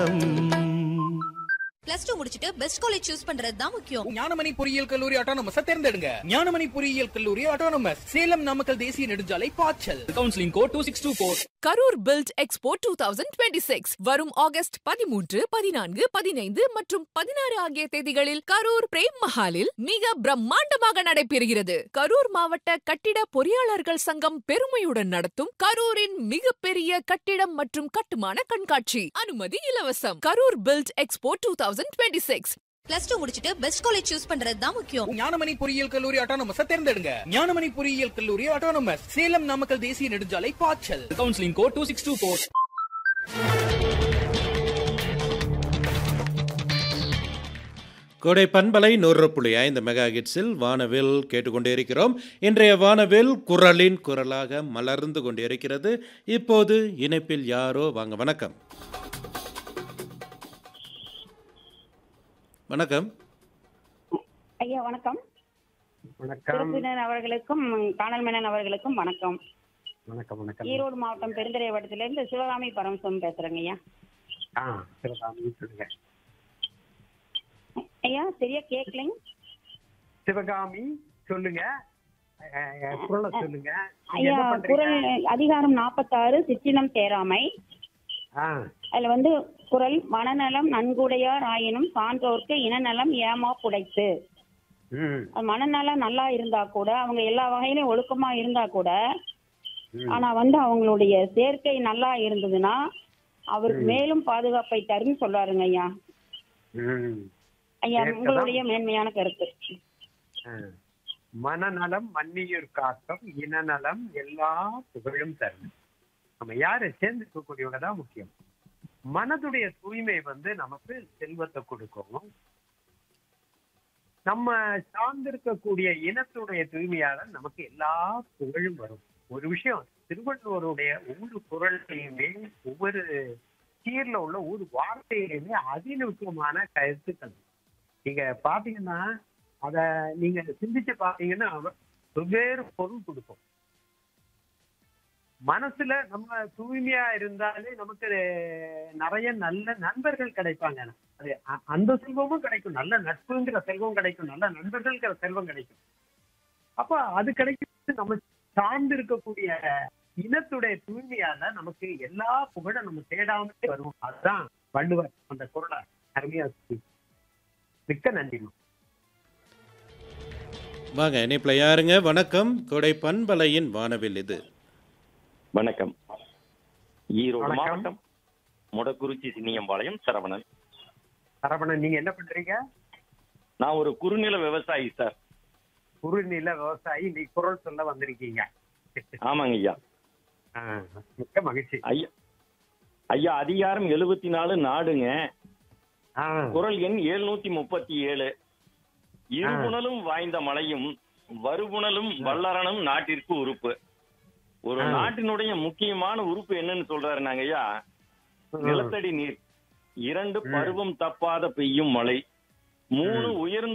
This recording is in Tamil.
பிளஸ் டூ முடிச்சிட்டு பெஸ்ட் காலேஜ் சூஸ் பண்றது தான் முக்கியம் ஞானமணி பொறியியல் கல்லூரி ஆட்டோனமஸ் தேர்ந்தெடுங்க ஞானமணி பொறியியல் கல்லூரி ஆட்டோனமஸ் சேலம் நாமக்கல் தேசிய நெடுஞ்சாலை பாய்ச்சல் counselling code two six two four Karur build expo two thousand twenty six வரும் ஆகஸ்ட் பதிமூன்று பதினான்கு பதினைந்து மற்றும் பதினாறு ஆகிய தேதிகளில் கரூர் பிரேம் மஹாலில் மிக பிரம்மாண்டமாக நடைபெறுகிறது கரூர் மாவட்ட கட்டிட பொறியாளர்கள் சங்கம் பெருமையுடன் நடத்தும் கரூரின் மிகப்பெரிய கட்டிடம் மற்றும் கட்டுமான கண்காட்சி அனுமதி இலவசம் Karur build expo two thousand twenty six plus two முடிச்சிட்டு பெஸ்ட் காலேஜ் சூஸ் பண்றது தான் முக்கியம் ஞானமணி பொறியியல் கல்லூரி ஆட்டோனமஸ் தேர்ந்தெடுங்க ஞானமணி பொறியியல் கல்லூரி ஆட்டோனமஸ் சேலம் நாமக்கல் தேசிய நெடுஞ்சாலை பாய்ச்சல் counselling code two six two four Kodai பண்பலை நூறு புள்ளி ஐந்து மெகா ஹிட்ஸில் வானவில் கேட்டுக்கொண்டே இருக்கிறோம் இன்றைய வானவில் குரலின் குரலாக மலர்ந்து கொண்டே இருக்கிறது இப்போது இணைப்பில் யாரோ வாங்க வணக்கம் வணக்கம் ஐயா வணக்கம் வணக்கம் திருப்பினர் அவர்களுக்கும் காணல் மேனன் அவர்களுக்கும் வணக்கம் வணக்கம் வணக்கம் ஈரோடு மாவட்டம் பெருந்துறை வட்டத்திலிருந்து சிவகாமி பரமசிவம் பேசுறேங்க ஐயா ஆ சிவகாமி சொல்லுங்க ஐயா சரியா கேட்கலைங்க சிவகாமி சொல்லுங்க அஹ், அஹ், குரலை சொல்லுங்க நீங்க ஐயா என்ன பண்றீங்க? குரல் அதிகாரம் நாற்பத்தாறு சிற்றினம் தேராமை ஆ அதுல வந்து குரல் மனநலம் நன்குடையார் ஆயினும் சான்றோர்க்கு இனநலம் ஏமா புடைத்து ம், அது மனநலம் நல்லா இருந்தா கூட அவங்க எல்லா வகையிலும் ஒழுக்கமா இருந்தா கூட ம். ஆனா வந்து அவங்களுடைய சேர்க்கை நல்லா இருந்ததுன்னா அவருக்கு மேலும் பாதுகாப்பை தருன்னு சொல்றாருங்க ஐயா ம். ஐயா சேர்க்கை உங்களுடைய மேன்மையான கருத்து ஆ. மனநலம் மன்னியூர் காக்கம் இனநலம் எல்லா புகழும் தரும் நம்ம யாரு சேர்ந்துக்கக்கூடியவங்க தான் முக்கியம் மனதுடைய தூய்மை வந்து நமக்கு செல்வத்தை கொடுக்கும் நம்ம சார்ந்திருக்கக்கூடிய இனத்துடைய தூய்மையால நமக்கு எல்லா புகழும் வரும் ஒரு விஷயம் திருவள்ளுவருடைய ஒவ்வொரு குரல்லையுமே ஒவ்வொரு சீர்ல உள்ள ஒரு வார்த்தையிலுமே அதிநுட்பமான கருத்துக்கள் நீங்க பாத்தீங்கன்னா அத நீங்க சிந்திச்சு பாத்தீங்கன்னா வெவ்வேறு பொருள் கொடுக்கும் மனசுல நம்ம தூய்மையா இருந்தாலே நமக்கு நிறைய நல்ல நண்பர்கள் கிடைப்பாங்க அது அ- அந்த செல்வமும் கிடைக்கும் நல்ல நட்புங்கிற செல்வம் கிடைக்கும் நல்ல நண்பர்கள்ங்கிற செல்வம் கிடைக்கும் அப்ப அது கிடைக்கிறது நம்ம சார்ந்து இருக்கக்கூடிய இனத்துடைய தூய்மையால நமக்கு எல்லா புகழும் நம்ம தேடாமலே வரும் அதுதான் வள்ளுவர் அந்த குரலை அருமையா சொல்லி. மிக்க நன்றிமா வாங்க இணைப்பில் யாருங்க வணக்கம் கோடை பண்பலையின் வானவில் இது வணக்கம் ஈரோடு வணக்கம். மாவட்டம் முடக்குறிச்சி சின்னியம்பாளையம் சரவணன் சரவணன் நீங்க என்ன பண்றீங்க நான் ஒரு குறுநில விவசாயி சார் குறுநில விவசாயி நீ குரல் சொல்ல வந்திருக்கீங்க ஆமாங்க ஐயா ஆ, மிக்க மகிழ்ச்சி ஐயா ஐயா அதிகாரம் எழுபத்தி நாலு நாடுங்க ஆ, குரல் எண் எழுநூத்தி முப்பத்தி ஏழு இருபுணலும் வாய்ந்த மலையும் வருபுணலும் வல்லரனும் நாட்டிற்கு உறுப்பு ஒரு ஆ. நாட்டினுடைய முக்கியமான உறுப்பு என்னன்னு சொல்றாருனாங்க ஐயா நிலத்தடி நீர் இரண்டு பருவம் தப்பாத பெய்யும் மழை மூணு உயர்ந்து